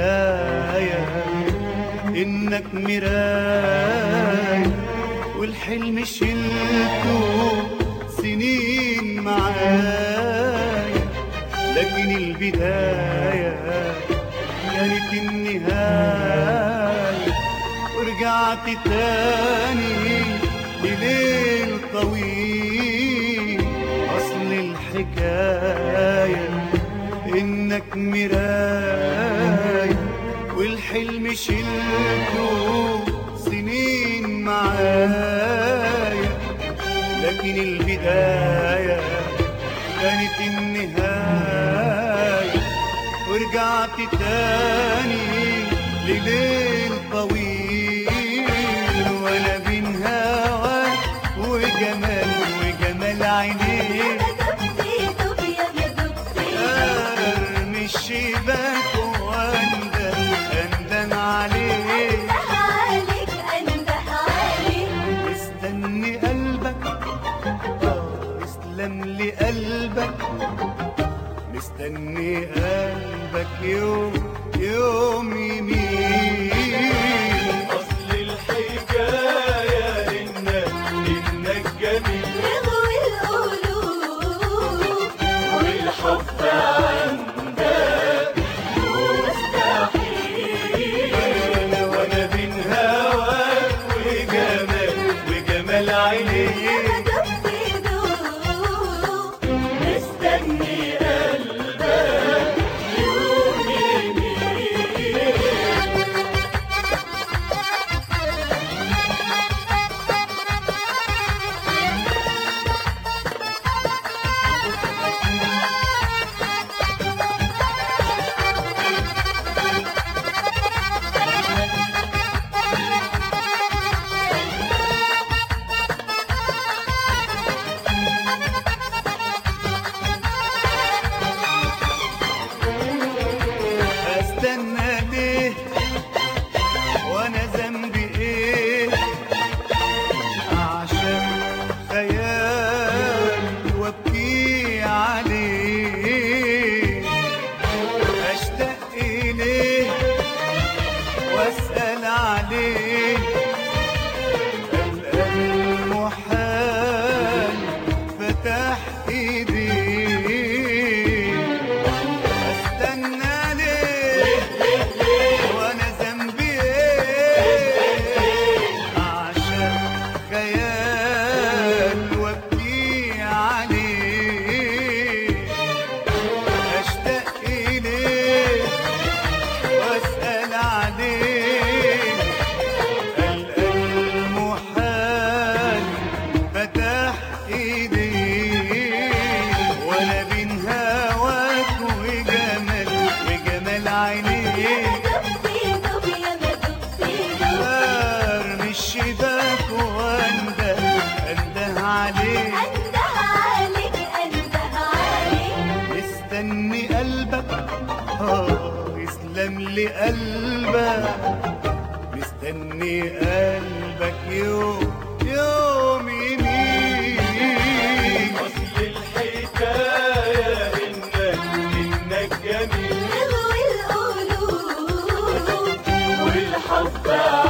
البداية إنك مراية والحلم شلته سنين معايا لكن البداية كانت النهاية ورجعت تاني لليل طويل أصل الحكاية إنك مراية والحلم شلته سنين معايا لكن البداية كانت النهاية ورجعت تاني لليل طويل وانا بين هواك وجمال وجمال عينيك ارمي الشباك واندم اندم عليك مستني قلبك آه، يسلم لي قلبك مستني قلبك يوم يوم يمين أصل الحكاية إنك إنك جميل والحب عندك مستحيل انا وانا بين هواك وجمال وجمال عينيك مستني قلبك يوم يميل استنى ليه وانا ذنبي ايه عشان خيال وابكي عليه اشتاق اليه واسال عليه القى المحال فتح ايديه استنى ليه وانا ذنبي ايه عشان خيال وابكي عليه اشتاق اليه واسال عليه القى المحال فتح ايديه وانا بين هواك وجمال وجمال عينيك ارمي الشباك وانده انده عليك مستني قلبك اه يسلم لي قلبك مستني قلبك يوم يوم يمين أصل الحكاية إنك إنك جميل والحب